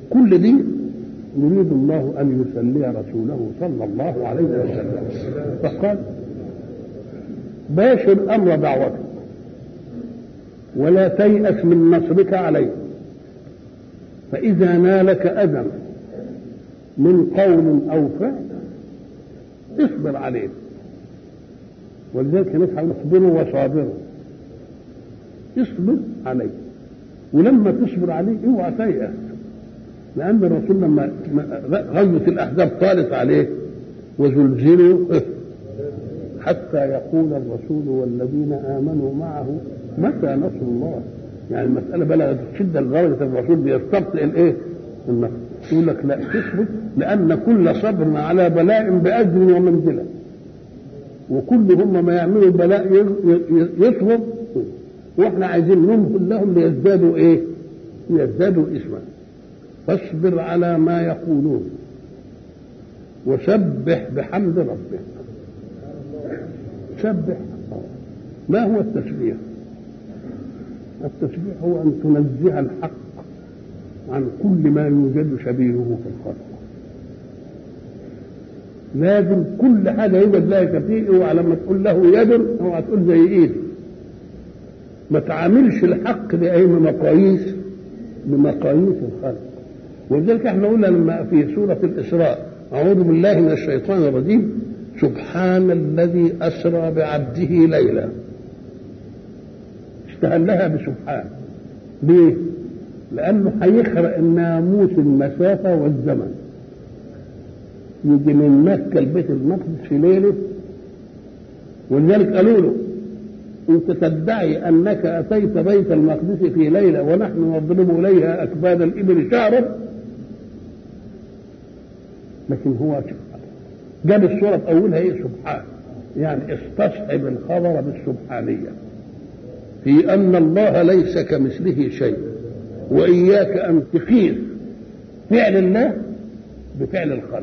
كل دي يريد الله أن يسلي رسوله صلى الله عليه وسلم فقال باشر أمر دعوتك ولا تيأس من نصرك عليه فإذا نالك أذى من قول أو فعل اصبر عليه ولذلك نفعل اصبروا وصابروا اصبر عليه ولما تصبر عليه اوعى تيأس لأن الرسول لما غزوة الأحزاب طالت عليه وزلزلوا حتى يقول الرسول والذين آمنوا معه متى نصر الله يعني المسألة بلغت شدة لدرجة الرسول بيستبطئ الإيه؟ النصر يقول لك لا تصبر لأن كل صبر على بلاء بأجر ومنزلة وكل هم ما يعملوا بلاء يصبر واحنا عايزين نمهل لهم ليزدادوا ايه؟ ليزدادوا اسما فاصبر على ما يقولون وسبح بحمد ربك سبح ما هو التسبيح التسبيح هو ان تنزه الحق عن كل ما يوجد شبيهه في الخلق لازم كل حاجه يوجد لها شبيه اوعى لما تقول له يد اوعى تقول زي ايدي ما تعاملش الحق باي مقاييس بمقاييس الخلق ولذلك احنا قلنا لما في سوره الاسراء اعوذ بالله من الشيطان الرجيم سبحان الذي اسرى بعبده ليلا استهلها بسبحان ليه؟ لانه هيخرق الناموس المسافه والزمن يجي من مكه لبيت المقدس في ليله ولذلك قالوا له انت تدعي انك اتيت بيت المقدس في ليله ونحن نضرب اليها اكباد الابل شهرا لكن هو جاب الصوره في اولها ايه سبحان يعني استصحب الخبر بالسبحانيه في ان الله ليس كمثله شيء واياك ان تقيس فعل الله بفعل الخلق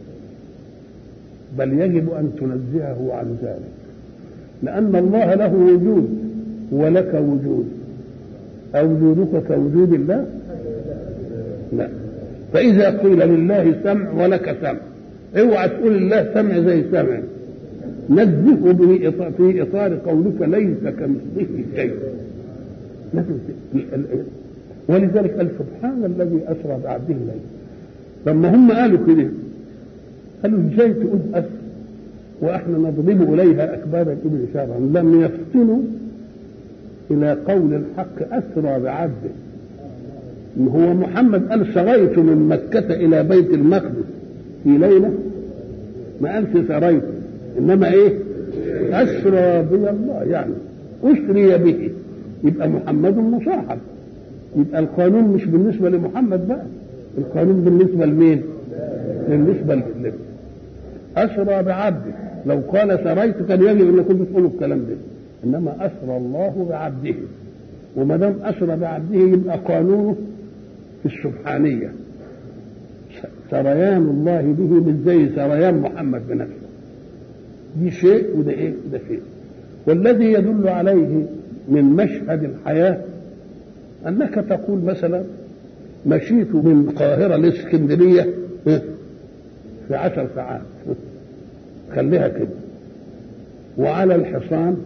بل يجب ان تنزهه عن ذلك لان الله له وجود ولك وجود أوجودك كوجود الله لا فإذا قيل لله سمع ولك سمع اوعى تقول الله سمع زي سمع نزهه به في إطار قولك ليس كمثله شيء لازم ولذلك قال سبحان الذي أسرى بعبده الليل لما هم قالوا كده قالوا ازاي تقول أسر واحنا نضرب اليها اكباد الابل شرا لم يفطنوا الى قول الحق اسرى بعبده ان هو محمد قال سريت من مكة الى بيت المقدس في ليلة ما قالش سريت انما ايه اسرى بي الله يعني اسري به يبقى محمد مصاحب يبقى القانون مش بالنسبة لمحمد بقى القانون بالنسبة لمين بالنسبة لله أسرى بعبده لو قال سريت كان يجب أن كنت تقولوا الكلام ده إنما أسرى الله بعبده وما دام أسرى بعبده يبقى قانونه في السبحانية سريان الله به مش زي سريان محمد بنفسه دي شيء وده ايه وده شيء والذي يدل عليه من مشهد الحياة أنك تقول مثلا مشيت من القاهرة لإسكندرية في عشر ساعات خليها كده وعلى الحصان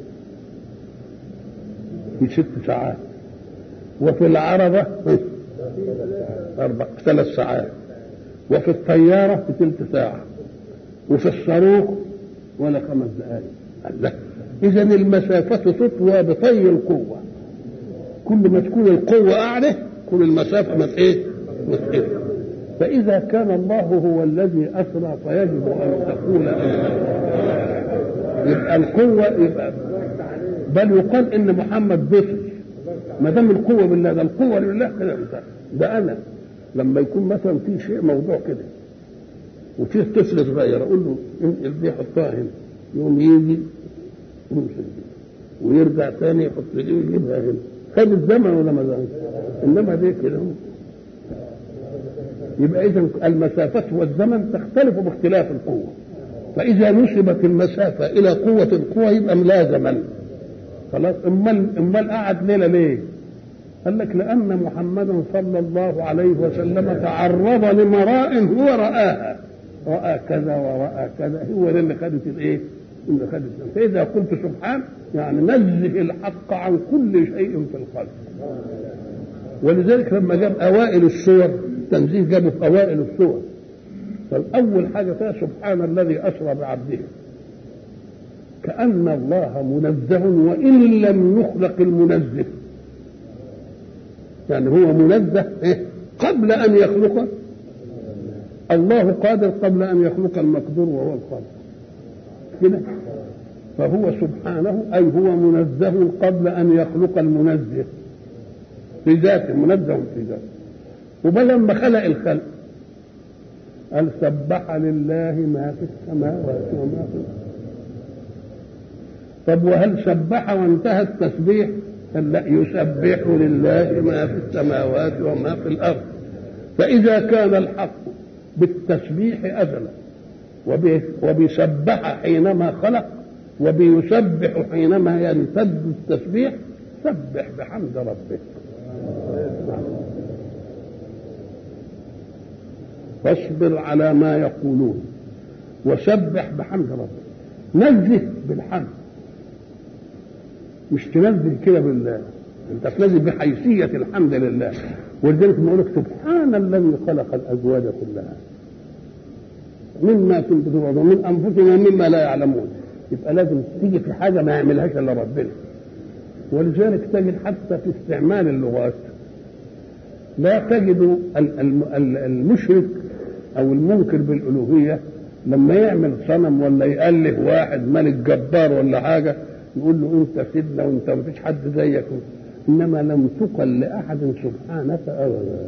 في ست ساعات وفي العربة أربع ثلاث ساعات وفي الطيارة في ثلث ساعة وفي الصاروخ ولا خمس دقائق الله إذا المسافة تطوى بطي القوة كل ما تكون القوة أعلى كل المسافة ما إيه؟ ما فإذا كان الله هو الذي أسرى فيجب أن تقول يبقى القوة يبقى بل يقال إن محمد بصر ما دام القوة بالله ده القوة لله كده ده أنا لما يكون مثلا في شيء موضوع كده وفيه طفل صغير أقول له انقل دي حطها هنا يقوم يجي يمسك دي ويرجع تاني يحط دي ويجيبها هنا خد الزمن ولا ما زمن انما دي كده يبقى اذا المسافة والزمن تختلف باختلاف القوة فإذا نسبت المسافة إلى قوة القوة يبقى لا زمن خلاص امال امال قعد ليلة ليه؟ قال لك لأن محمدا صلى الله عليه وسلم تعرض لمراء هو رآها رأى كذا ورأى كذا هو ده اللي خدت الايه؟ اللي خدت فإذا قلت سبحان يعني نزه الحق عن كل شيء في الخلق ولذلك لما جاب أوائل السور تنزيه جابه في أوائل السور فالأول حاجة فيها سبحان الذي أسرى بعبده كأن الله منزه وإن لم يخلق المنزه يعني هو منزه إيه؟ قبل أن يخلق الله قادر قبل أن يخلق المقدور وهو القادر كده فهو سبحانه أي هو منزه قبل أن يخلق المنزه في ذاته منزه في ذاته وبل لما خلق الخلق قال سبح لله ما في السماوات وما في الأرض طب وهل سبح وانتهى التسبيح قال لا يسبح لله ما في السماوات وما في الأرض فإذا كان الحق بالتسبيح أزلا وبيسبح حينما خلق وبيسبح حينما يمتد التسبيح سبح بحمد ربك فاصبر على ما يقولون وسبح بحمد ربك نزه بالحمد مش تنزل كده بالله انت تنزل بحيثيه الحمد لله ولذلك نقول لك سبحان الذي خلق الازواج كلها مما تنبت الارض ومن انفسهم ومما لا يعلمون يبقى لازم تيجي في حاجه ما يعملهاش الا ربنا ولذلك تجد حتى في استعمال اللغات لا تجد المشرك او المنكر بالالوهيه لما يعمل صنم ولا يأله واحد ملك جبار ولا حاجه يقول له انت سيدنا وانت ما فيش حد زيك انما لم تقل لاحد سبحانك ابدا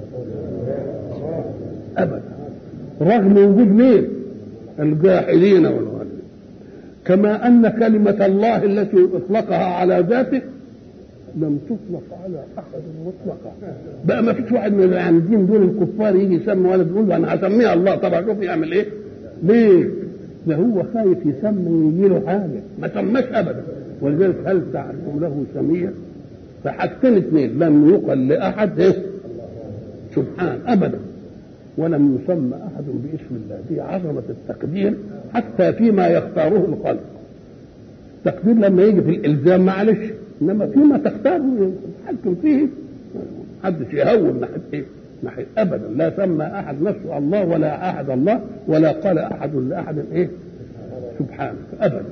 ابدا رغم وجود مين الجاحدين والغالين كما ان كلمه الله التي اطلقها على ذاته لم تطلق على احد مطلقا بقى ما فيش واحد من العامدين دول الكفار يجي يسمي ولد يقول له انا هسميها الله طبعا شوف يعمل ايه ليه ده هو خايف يسمي ويجي له حاجه ما سماش ابدا ولذلك هل تعلم له سميا فحاجتين اثنين لم يقل لاحد إيه؟ سبحان ابدا ولم يسمى احد باسم الله دي عظمه التقدير حتى فيما يختاره الخلق تقدير لما يجي في الالزام معلش انما فيما تختاره تحكم فيه محدش يهون ناحيه ايه؟ ناحيه ابدا لا سمى احد نفسه الله ولا احد الله ولا قال احد لاحد ايه؟ سبحانك ابدا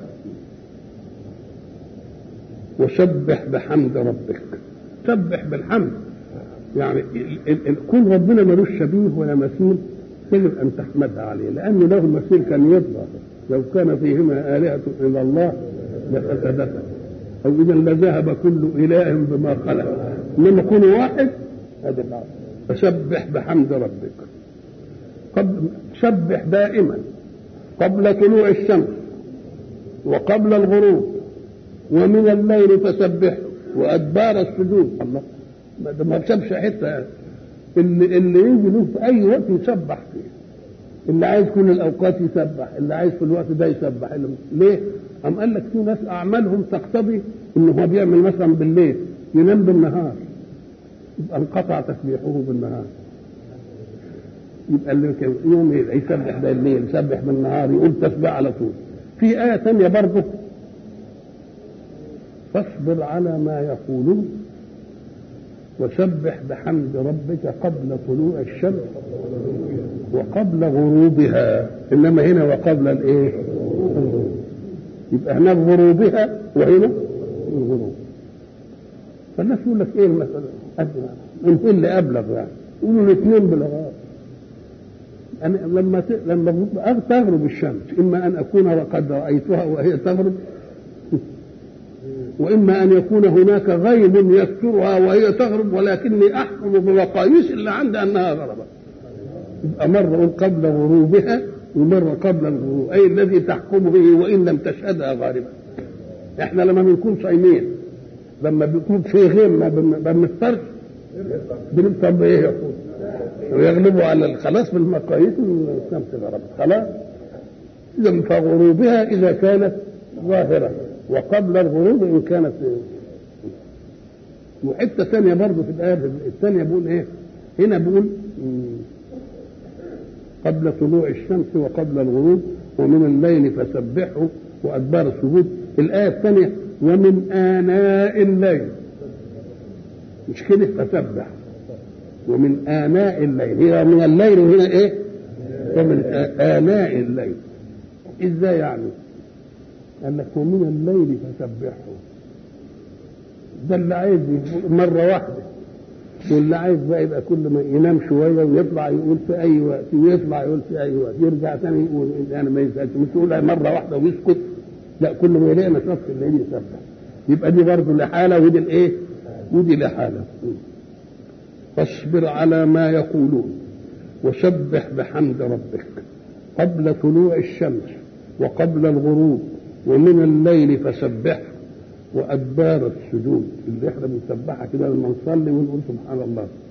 وسبح بحمد ربك سبح بالحمد يعني كون ربنا ملوش شبيه ولا مثيل يجب ان تحمدها عليه لانه له مثيل كان يرضى لو كان فيهما الهه الا الله لفسدتا او اذا لذهب كل اله بما خلق انما كون واحد هذا العظم فسبح بحمد ربك قبل سبح دائما قبل طلوع الشمس وقبل الغروب ومن الليل فسبحه وادبار السجود الله ما سابش حته اللي اللي يجي له في اي وقت يسبح فيه اللي عايز كل الاوقات يسبح اللي عايز في الوقت ده يسبح اللي ليه؟ أم قال لك في ناس اعمالهم تقتضي ان هو بيعمل مثلا بالليل ينام بالنهار يبقى انقطع تسبيحه بالنهار يبقى اللي يوم يسبح ده الليل يسبح بالنهار يقول تسبيح على طول في آية ثانية برضه فاصبر على ما يقولون وسبح بحمد ربك قبل طلوع الشمس وقبل غروبها انما هنا وقبل الايه الغروب يبقى هناك غروبها وهنا الغروب فالناس يقول لك ايه المسألة قد من ايه اللي ابلغ يعني يقولوا الاثنين بلغات أنا لما ت... لما تغرب الشمس اما ان اكون وقد رايتها وهي تغرب واما ان يكون هناك غيم يسترها وهي تغرب ولكني احكم بمقاييس اللي عندي انها غربت يبقى مره اقول قبل غروبها ومره قبل الغروب اي الذي تحكم به وان لم تشهدها غاربا احنا لما بنكون صايمين لما بيكون في غيم ما بنفطرش بنفطر بايه يقول ويغلبوا على خلاص بالمقاييس الشمس غربت خلاص اذا فغروبها اذا كانت ظاهره وقبل الغروب ان كانت وحته ثانيه برضه في الايه الثانيه بيقول ايه؟ هنا بيقول قبل طلوع الشمس وقبل الغروب ومن الليل فسبحه وادبار السجود الايه الثانيه ومن اناء الليل مش كده فسبح ومن آناء الليل هي من الليل وهنا إيه؟ ومن آناء الليل إزاي يعني؟ قال لك ومن الليل فسبحه ده اللي عايز مرة واحدة واللي عايز بقى يبقى كل ما ينام شوية ويطلع يقول في أي وقت ويطلع يقول في أي وقت يرجع ثاني يقول أنا ما يسألش مش تقول مرة واحدة ويسكت لا كل ما يلاقي نشاط في الليل يسبح يبقى دي برضه لحالة ودي الإيه؟ ودي لحالة فاصبر على ما يقولون وسبح بحمد ربك قبل طلوع الشمس وقبل الغروب ومن الليل فسبح وأدبار السجود اللي احنا بنسبحها كده لما نصلي ونقول سبحان الله